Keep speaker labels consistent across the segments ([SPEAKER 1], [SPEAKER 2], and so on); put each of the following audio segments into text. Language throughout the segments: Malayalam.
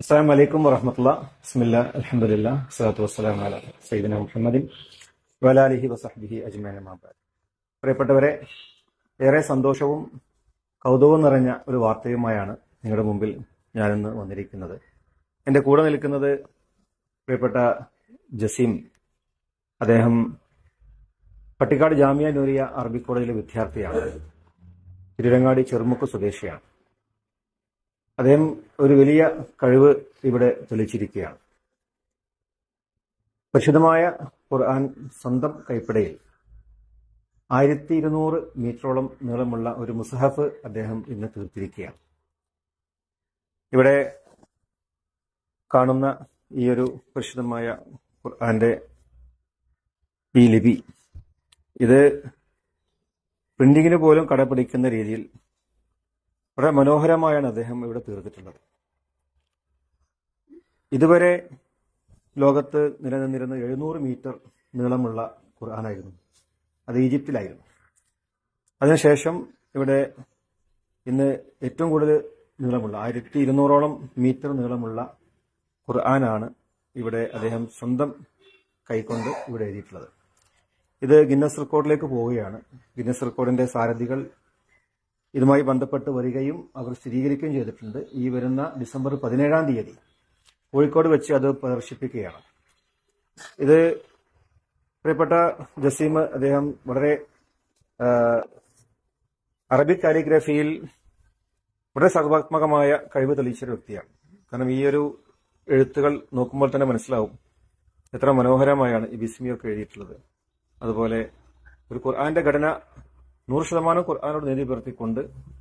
[SPEAKER 1] അസ്സാം വലൈക്കും വറഹമത്തുള്ള ബിസ്മില്ല അലഹമുല്ല സ്വലാത്തു വസ്സലാം അല സൈദിന മുഹമ്മദിൻ വലാലിഹി വസഹബിഹി അജ്മാൻ മാബാദ് പ്രിയപ്പെട്ടവരെ ഏറെ സന്തോഷവും കൗതുകവും നിറഞ്ഞ ഒരു വാർത്തയുമായാണ് നിങ്ങളുടെ മുമ്പിൽ ഞാനിന്ന് വന്നിരിക്കുന്നത് എൻ്റെ കൂടെ നിൽക്കുന്നത് പ്രിയപ്പെട്ട ജസീം അദ്ദേഹം പട്ടിക്കാട് ജാമിയ നൂരിയ അറബി കോളേജിലെ വിദ്യാർത്ഥിയാണ് തിരുരങ്ങാടി ചെറുമുക്ക് സ്വദേശിയാണ് അദ്ദേഹം ഒരു വലിയ കഴിവ് ഇവിടെ തെളിച്ചിരിക്കുകയാണ് പരിശുദ്ധമായ ഖുർആൻ സ്വന്തം കൈപ്പിടയിൽ ആയിരത്തി ഇരുന്നൂറ് മീറ്ററോളം നീളമുള്ള ഒരു മുസഹഫ് അദ്ദേഹം ഇന്ന് തീർത്തിരിക്കുകയാണ് ഇവിടെ കാണുന്ന ഈ ഒരു പരിശുദ്ധമായ ഖുർആന്റെ ഈ ലിപി ഇത് പ്രിന്റിങ്ങിന് പോലും കടപിടിക്കുന്ന രീതിയിൽ വളരെ മനോഹരമായാണ് അദ്ദേഹം ഇവിടെ തീർത്തിട്ടുള്ളത് ഇതുവരെ ലോകത്ത് നിലനിന്നിരുന്ന എഴുന്നൂറ് മീറ്റർ നീളമുള്ള ഖുർആനായിരുന്നു അത് ഈജിപ്തിലായിരുന്നു അതിനുശേഷം ഇവിടെ ഇന്ന് ഏറ്റവും കൂടുതൽ നീളമുള്ള ആയിരത്തി ഇരുന്നൂറോളം മീറ്റർ നീളമുള്ള ഖുർആനാണ് ഇവിടെ അദ്ദേഹം സ്വന്തം കൈകൊണ്ട് ഇവിടെ എഴുതിയിട്ടുള്ളത് ഇത് ഗിന്നസ് റെക്കോർഡിലേക്ക് പോവുകയാണ് ഗിന്നസ് റെക്കോർഡിന്റെ സാരഥികൾ ഇതുമായി ബന്ധപ്പെട്ട് വരികയും അവർ സ്ഥിരീകരിക്കുകയും ചെയ്തിട്ടുണ്ട് ഈ വരുന്ന ഡിസംബർ പതിനേഴാം തീയതി കോഴിക്കോട് വെച്ച് അത് പ്രദർശിപ്പിക്കുകയാണ് ഇത് പ്രിയപ്പെട്ട ജസീം അദ്ദേഹം വളരെ ആ, അറബിക് കാലിഗ്രഫിയിൽ വളരെ സർവാത്മകമായ കഴിവ് തെളിയിച്ചൊരു വ്യക്തിയാണ് കാരണം ഈ ഒരു എഴുത്തുകൾ നോക്കുമ്പോൾ തന്നെ മനസ്സിലാവും എത്ര മനോഹരമായാണ് ഈ ബിസ്മിയൊക്കെ എഴുതിയിട്ടുള്ളത് അതുപോലെ ഒരു ഖുർആന്റെ ഘടന നൂറ് ശതമാനം ഖുർആാനോട് നീതി പുലർത്തിക്കൊണ്ട്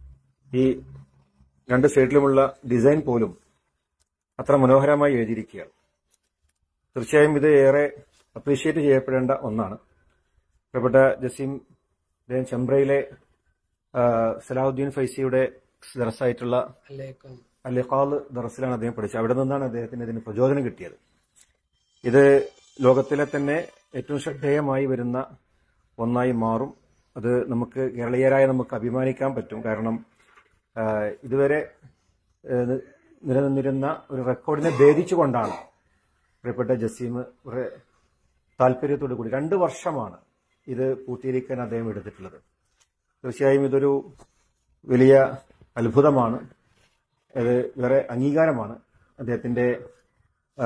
[SPEAKER 1] ഈ രണ്ട് സൈഡിലുമുള്ള ഡിസൈൻ പോലും അത്ര മനോഹരമായി എഴുതിയിരിക്കുകയാണ് തീർച്ചയായും ഇത് ഏറെ അപ്രീഷിയേറ്റ് ചെയ്യപ്പെടേണ്ട ഒന്നാണ് പ്രിയപ്പെട്ട ജസീം അദ്ദേഹം ചെമ്പ്രയിലെ ആ, സലാഹുദ്ദീൻ ഫൈസിയുടെ ദറസായിട്ടുള്ള
[SPEAKER 2] അല്ലേക്കും
[SPEAKER 1] അലിഖാൽ ദറസിലാണ് അദ്ദേഹം പഠിച്ചത് അവിടെ നിന്നാണ് അദ്ദേഹത്തിന് ഇതിന് പ്രചോദനം കിട്ടിയത് ഇത് ലോകത്തിലെ തന്നെ ഏറ്റവും ശ്രദ്ധേയമായി വരുന്ന ഒന്നായി മാറും അത് നമുക്ക് കേരളീയരായ നമുക്ക് അഭിമാനിക്കാൻ പറ്റും കാരണം ആ, ഇതുവരെ ആ, നിലനിന്നിരുന്ന ഒരു റെക്കോർഡിനെ ഭേദിച്ചുകൊണ്ടാണ് പ്രിയപ്പെട്ട ജസീം വളരെ താല്പര്യത്തോടു കൂടി രണ്ട് വർഷമാണ് ഇത് പൂർത്തീകരിക്കാൻ അദ്ദേഹം എടുത്തിട്ടുള്ളത് തീർച്ചയായും ഇതൊരു വലിയ അത്ഭുതമാണ് അത് വേറെ അംഗീകാരമാണ് അദ്ദേഹത്തിന്റെ ആ,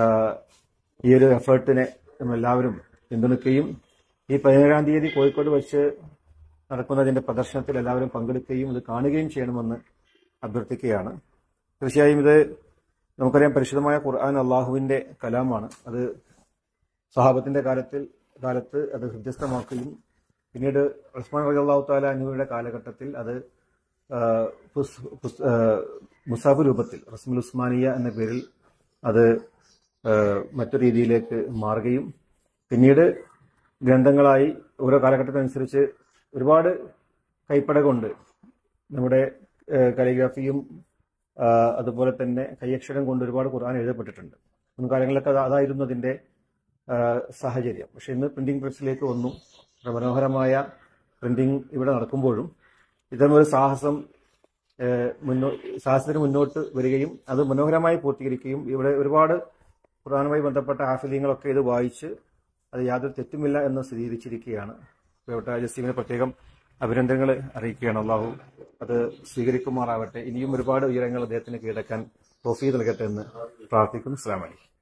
[SPEAKER 1] ഈ ഒരു എഫേർട്ടിനെ നമ്മളെല്ലാവരും പിന്തുണയ്ക്കുകയും ഈ പതിനേഴാം തീയതി കോഴിക്കോട് വെച്ച് നടക്കുന്നതിന്റെ പ്രദർശനത്തിൽ എല്ലാവരും പങ്കെടുക്കുകയും ഇത് കാണുകയും ചെയ്യണമെന്ന് അഭ്യർത്ഥിക്കുകയാണ് തീർച്ചയായും ഇത് നമുക്കറിയാം പരിശുദ്ധമായ ഖുർആൻ അള്ളാഹുവിന്റെ കലാമാണ് അത് സഹാബത്തിന്റെ കാലത്തിൽ കാലത്ത് അത് ഹൃദ്യസ്ഥമാക്കുകയും പിന്നീട് ഉസ്മാൻ റലി അള്ളാഹു താല അനുവിയുടെ കാലഘട്ടത്തിൽ അത് ആ, പുസ്- പുസ്- ആ, മുസാഫ് രൂപത്തിൽ റസ്മുൽ ഉസ്മാനിയ എന്ന പേരിൽ അത് ആ, മറ്റു രീതിയിലേക്ക് മാറുകയും പിന്നീട് ഗ്രന്ഥങ്ങളായി ഓരോ കാലഘട്ടത്തിനനുസരിച്ച് ഒരുപാട് കൈപ്പട കൊണ്ട് നമ്മുടെ കലിഗ്രാഫിയും അതുപോലെ തന്നെ കൈയക്ഷരം കൊണ്ട് ഒരുപാട് ഖുർആൻ എഴുതപ്പെട്ടിട്ടുണ്ട് മുൻകാലങ്ങളിലൊക്കെ അത് അതായിരുന്നു അതിന്റെ ആ, സാഹചര്യം പക്ഷെ ഇന്ന് പ്രിന്റിംഗ് പ്രസ്സിലേക്ക് വന്നു വളരെ മനോഹരമായ പ്രിന്റിംഗ് ഇവിടെ നടക്കുമ്പോഴും ഇത്തരം ഒരു സാഹസം ഏഹ്, മുന്നോ സാഹസത്തിന് മുന്നോട്ട് വരികയും അത് മനോഹരമായി പൂർത്തീകരിക്കുകയും ഇവിടെ ഒരുപാട് ഖുർആനുമായി ബന്ധപ്പെട്ട ആഫിലിങ്ങളൊക്കെ ഇത് വായിച്ച് അത് യാതൊരു തെറ്റുമില്ല എന്ന് സ്ഥിരീകരിച്ചിരിക്കുകയാണ് പ്രിയപ്പെട്ട ജസീമിനെ പ്രത്യേകം അഭിനന്ദനങ്ങൾ അറിയിക്കുകയാണ് അള്ളാഹു അത് സ്വീകരിക്കുമാറാവട്ടെ ഇനിയും ഒരുപാട് ഉയരങ്ങൾ അദ്ദേഹത്തിന് കീഴടക്കാൻ തോഫീ നൽകട്ടെ എന്ന് പ്രാർത്ഥിക്കുന്നു അസ്ലാം അലൈക്കും